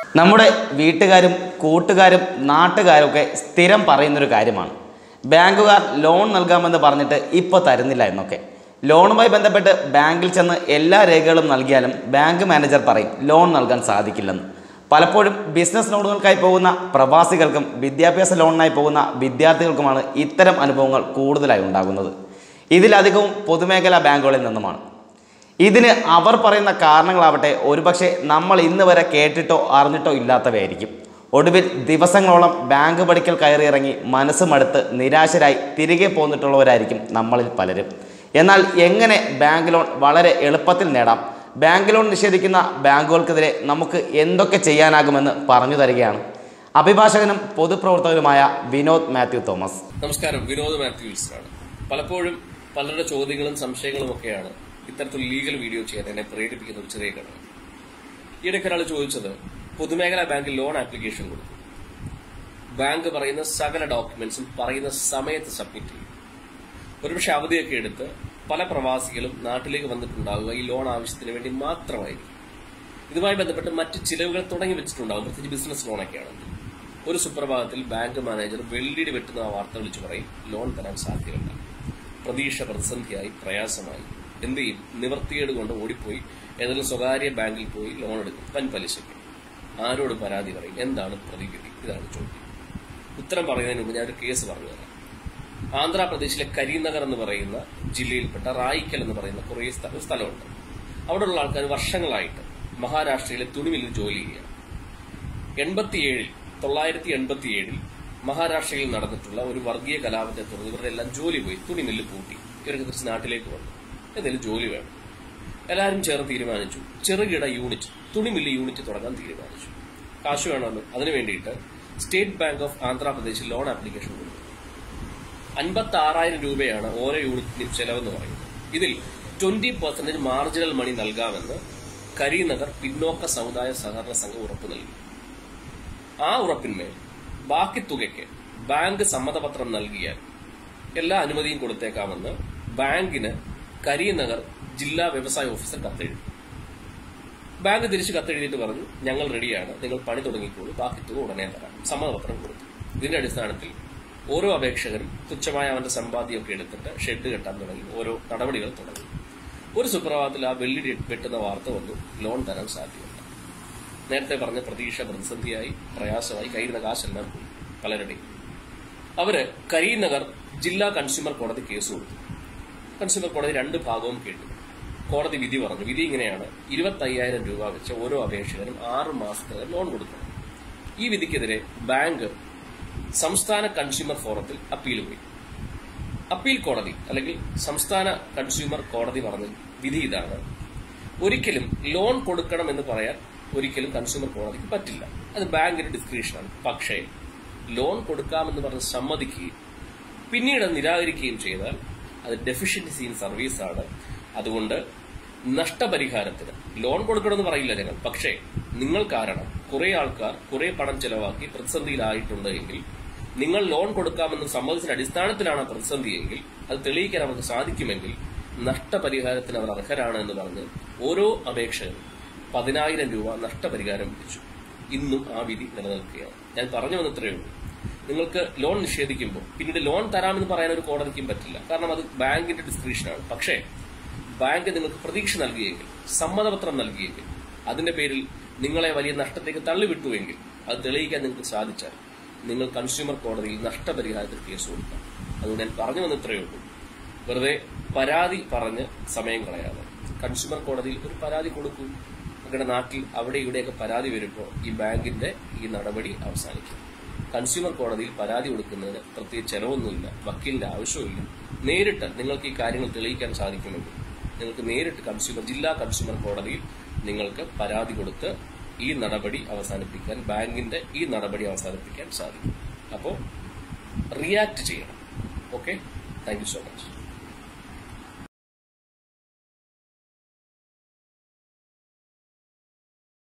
നമ്മുടെ വീട്ടുകാരും കൂട്ടുകാരും നാട്ടുകാരും ഒക്കെ സ്ഥിരം പറയുന്നൊരു കാര്യമാണ് ബാങ്കുകാർ ലോൺ നൽകാമെന്ന് പറഞ്ഞിട്ട് ഇപ്പോൾ തരുന്നില്ല എന്നൊക്കെ ലോണുമായി ബന്ധപ്പെട്ട് ബാങ്കിൽ ചെന്ന് എല്ലാ രേഖകളും നൽകിയാലും ബാങ്ക് മാനേജർ പറയും ലോൺ നൽകാൻ സാധിക്കില്ലെന്ന് പലപ്പോഴും ബിസിനസ് ലോണുകൾക്കായി പോകുന്ന പ്രവാസികൾക്കും വിദ്യാഭ്യാസ ലോണിനായി പോകുന്ന വിദ്യാർത്ഥികൾക്കുമാണ് ഇത്തരം അനുഭവങ്ങൾ കൂടുതലായി ഉണ്ടാകുന്നത് ഇതിലധികവും പൊതുമേഖലാ ബാങ്കുകളിൽ നിന്നുമാണ് ഇതിന് അവർ പറയുന്ന കാരണങ്ങളാവട്ടെ ഒരുപക്ഷെ നമ്മൾ ഇന്ന് വരെ കേട്ടിട്ടോ അറിഞ്ഞിട്ടോ ഇല്ലാത്തവയായിരിക്കും ഒടുവിൽ ദിവസങ്ങളോളം ബാങ്ക് പഠിക്കൽ കയറിയിറങ്ങി മനസ്സ് മടുത്ത് നിരാശരായി തിരികെ പോന്നിട്ടുള്ളവരായിരിക്കും നമ്മളിൽ പലരും എന്നാൽ എങ്ങനെ ബാങ്ക് ലോൺ വളരെ എളുപ്പത്തിൽ നേടാം ബാങ്ക് ലോൺ നിഷേധിക്കുന്ന ബാങ്കുകൾക്കെതിരെ നമുക്ക് എന്തൊക്കെ ചെയ്യാനാകുമെന്ന് പറഞ്ഞു തരികയാണ് അഭിഭാഷകനും പൊതുപ്രവർത്തകനുമായ വിനോദ് മാത്യു തോമസ് നമസ്കാരം വിനോദ് മാത്യൂസ് ആണ് പലപ്പോഴും പലരുടെ ചോദ്യങ്ങളും സംശയങ്ങളും ഒക്കെയാണ് ഇത്തരത്തിൽ ലീഗൽ വീഡിയോ ചെയ്യാൻ എന്നെ പ്രേരിപ്പിക്കുന്ന ഒരു ചെറിയ ഘടകം ഈയിടയ്ക്ക് ഒരാൾ ചോദിച്ചത് പൊതുമേഖലാ ബാങ്കിൽ ലോൺ ആപ്ലിക്കേഷൻ കൊടുക്കും ബാങ്ക് പറയുന്ന സകല ഡോക്യുമെന്റ്സും പറയുന്ന സമയത്ത് സബ്മിറ്റ് ചെയ്യും ഒരുപക്ഷെ അവധിയൊക്കെ എടുത്ത് പല പ്രവാസികളും നാട്ടിലേക്ക് വന്നിട്ടുണ്ടാവുക ഈ ലോൺ ആവശ്യത്തിന് വേണ്ടി മാത്രമായിരിക്കും ഇതുമായി ബന്ധപ്പെട്ട് മറ്റ് ചിലവുകൾ തുടങ്ങി വെച്ചിട്ടുണ്ടാകും പ്രത്യേകിച്ച് ബിസിനസ് ലോണൊക്കെയാണെങ്കിൽ ഒരു സുപ്രഭാതത്തിൽ ബാങ്ക് മാനേജർ വെള്ളിടി വെട്ടുന്ന ആ വാർത്ത വിളിച്ചു പറയും ലോൺ തരാൻ സാധ്യമല്ല പ്രതീക്ഷ പ്രതിസന്ധിയായി പ്രയാസമായി എന്ത് ചെയ്യും നിവർത്തിയേട് കൊണ്ട് ഓടിപ്പോയി ഏതെങ്കിലും സ്വകാര്യ ബാങ്കിൽ പോയി ലോൺ എടുക്കും വൻ പലിശയ്ക്ക് ആരോട് പരാതി പറയും എന്താണ് പ്രതിവിധി ഇതാണ് ചോദ്യം ഉത്തരം പറയുന്നതിന് മുമ്പ് ഞാൻ ഒരു കേസ് പറഞ്ഞു തരാം ആന്ധ്രാപ്രദേശിലെ കരീനഗർ എന്ന് പറയുന്ന ജില്ലയിൽപ്പെട്ട റായിക്കൽ എന്ന് പറയുന്ന കുറേ സ്ഥ- ഒരു സ്ഥലമുണ്ട് അവിടെയുള്ള ആൾക്കാർ വർഷങ്ങളായിട്ട് മഹാരാഷ്ട്രയിലെ തുണിമില്ലിൽ ജോലി ചെയ്യുകയാണ് എൺപത്തിയേഴിൽ തൊള്ളായിരത്തി എൺപത്തിയേഴിൽ മഹാരാഷ്ട്രയിൽ നടന്നിട്ടുള്ള ഒരു വർഗീയ കലാപത്തെ തുടർന്ന് ഇവരുടെ എല്ലാം ജോലി പോയി തുണിമില്ല് പൂട്ടി ഇവർക്ക് തിരിച്ച് നാട്ടിലേക്ക് വന്നു എന്തെങ്കിലും ജോലി വേണം എല്ലാവരും ചേർന്ന് തീരുമാനിച്ചു ചെറുകിട യൂണിറ്റ് തുണിമില്ല് യൂണിറ്റ് തുടങ്ങാൻ തീരുമാനിച്ചു കാശ് വേണമല്ലോ അതിനു വേണ്ടിയിട്ട് സ്റ്റേറ്റ് ബാങ്ക് ഓഫ് ആന്ധ്രാപ്രദേശിൽ ലോൺ ആപ്ലിക്കേഷൻ കൊടുത്തു അൻപത്തി ആറായിരം രൂപയാണ് ഓരോ യൂണിറ്റിനും ചെലവെന്ന് പറയുന്നത് ഇതിൽ ട്വന്റി പെർസെന്റേജ് മാർജിനൽ മണി നൽകാമെന്ന് കരീനഗർ പിന്നോക്ക സമുദായ സഹകരണ സംഘം ഉറപ്പു നൽകി ആ ഉറപ്പിന്മേൽ ബാക്കി തുകയ്ക്ക് ബാങ്ക് സമ്മതപത്രം നൽകിയാൽ എല്ലാ അനുമതിയും കൊടുത്തേക്കാമെന്ന് ബാങ്കിന് കരീനഗർ ജില്ലാ വ്യവസായ ഓഫീസർ കത്തെഴുതി ബാങ്ക് തിരിച്ച് കത്തെഴുതിയിട്ട് പറഞ്ഞു ഞങ്ങൾ റെഡിയാണ് നിങ്ങൾ പണി തുടങ്ങിക്കോളൂ ബാക്കി തുക ഉടനെ തരാം സമ്മതപത്രം കൊടുത്തു ഇതിന്റെ അടിസ്ഥാനത്തിൽ ഓരോ അപേക്ഷകരും തുച്ഛമായ അവന്റെ സമ്പാദ്യമൊക്കെ എടുത്തിട്ട് ഷെഡ് കെട്ടാൻ തുടങ്ങി ഓരോ നടപടികൾ തുടങ്ങി ഒരു സുപ്രഭാതത്തിൽ ആ വെള്ളി വെട്ടുന്ന വാർത്ത വന്നു ലോൺ തരാൻ സാധ്യമല്ല നേരത്തെ പറഞ്ഞ പ്രതീക്ഷ പ്രതിസന്ധിയായി പ്രയാസമായി കയ്യിരുന്ന കാശെല്ലാം പോയി പലരുടെയും അവര് കരീനഗർ ജില്ലാ കൺസ്യൂമർ കോടതി കേസ് കൊടുത്തു കൺസ്യൂമർ കോടതി രണ്ട് ഭാഗവും കേട്ടു കോടതി വിധി പറഞ്ഞു വിധി ഇങ്ങനെയാണ് ഇരുപത്തി അയ്യായിരം രൂപ വെച്ച് ഓരോ അപേക്ഷകനും ആറ് മാസത്തിനകം ലോൺ കൊടുക്കണം ഈ വിധിക്കെതിരെ ബാങ്ക് സംസ്ഥാന കൺസ്യൂമർ ഫോറത്തിൽ അപ്പീൽ പോയി അപ്പീൽ കോടതി അല്ലെങ്കിൽ സംസ്ഥാന കൺസ്യൂമർ കോടതി പറഞ്ഞ വിധി ഇതാണ് ഒരിക്കലും ലോൺ കൊടുക്കണം എന്ന് പറയാൻ ഒരിക്കലും കൺസ്യൂമർ കോടതിക്ക് പറ്റില്ല അത് ബാങ്കിന്റെ ഡിസ്ക്രിപ്ഷനാണ് പക്ഷേ ലോൺ കൊടുക്കാമെന്ന് പറഞ്ഞ് സമ്മതിക്കുകയും പിന്നീട് അത് നിരാകരിക്കുകയും ചെയ്താൽ അത് ഡെഫിഷ്യൻസി ഇൻ സർവീസ് ആണ് അതുകൊണ്ട് നഷ്ടപരിഹാരത്തിന് ലോൺ കൊടുക്കണമെന്ന് പറയില്ല ഞങ്ങൾ പക്ഷേ നിങ്ങൾ കാരണം കുറെ ആൾക്കാർ കുറെ പണം ചെലവാക്കി പ്രതിസന്ധിയിലായിട്ടുണ്ട് എങ്കിൽ നിങ്ങൾ ലോൺ കൊടുക്കാമെന്ന് സമ്മതിച്ച അടിസ്ഥാനത്തിലാണ് ആ പ്രതിസന്ധിയെങ്കിൽ അത് തെളിയിക്കാൻ അവർക്ക് സാധിക്കുമെങ്കിൽ നഷ്ടപരിഹാരത്തിന് അവർ അർഹരാണ് എന്ന് പറഞ്ഞ് ഓരോ അപേക്ഷകനും പതിനായിരം രൂപ നഷ്ടപരിഹാരം വിധിച്ചു ഇന്നും ആ വിധി നിലനിൽക്കുകയാണ് ഞാൻ പറഞ്ഞു വന്നത്രയേ ഉള്ളൂ നിങ്ങൾക്ക് ലോൺ നിഷേധിക്കുമ്പോൾ പിന്നീട് ലോൺ തരാമെന്ന് പറയാൻ ഒരു കോടതിക്കും പറ്റില്ല കാരണം അത് ബാങ്കിന്റെ ഡിസ്ക്രിപ്ഷനാണ് പക്ഷേ ബാങ്ക് നിങ്ങൾക്ക് പ്രതീക്ഷ നൽകിയെങ്കിൽ സമ്മതപത്രം നൽകിയെങ്കിൽ അതിന്റെ പേരിൽ നിങ്ങളെ വലിയ നഷ്ടത്തേക്ക് തള്ളിവിട്ടുവെങ്കിൽ അത് തെളിയിക്കാൻ നിങ്ങൾക്ക് സാധിച്ചാൽ നിങ്ങൾ കൺസ്യൂമർ കോടതിയിൽ നഷ്ടപരിഹാരത്തിൽ കേസ് കൊടുക്കാം അതുകൊണ്ട് ഞാൻ പറഞ്ഞു വന്നിത്രയേ ഉള്ളൂ വെറുതെ പരാതി പറഞ്ഞ് സമയം കളയാതെ കൺസ്യൂമർ കോടതിയിൽ ഒരു പരാതി കൊടുക്കൂ നിങ്ങളുടെ നാട്ടിൽ അവിടെ ഇവിടെയൊക്കെ പരാതി വരുമ്പോൾ ഈ ബാങ്കിന്റെ ഈ നടപടി അവസാനിക്കും കൺസ്യൂമർ കോടതിയിൽ പരാതി കൊടുക്കുന്നതിന് പ്രത്യേകിച്ച് ചെലവൊന്നുമില്ല വക്കീലിന്റെ ആവശ്യമില്ല നേരിട്ട് നിങ്ങൾക്ക് ഈ കാര്യങ്ങൾ തെളിയിക്കാൻ സാധിക്കുമെങ്കിൽ നിങ്ങൾക്ക് നേരിട്ട് കൺസ്യൂമർ ജില്ലാ കൺസ്യൂമർ കോടതിയിൽ നിങ്ങൾക്ക് പരാതി കൊടുത്ത് ഈ നടപടി അവസാനിപ്പിക്കാൻ ബാങ്കിന്റെ ഈ നടപടി അവസാനിപ്പിക്കാൻ സാധിക്കും അപ്പോൾ റിയാക്ട് ചെയ്യണം okay thank you so much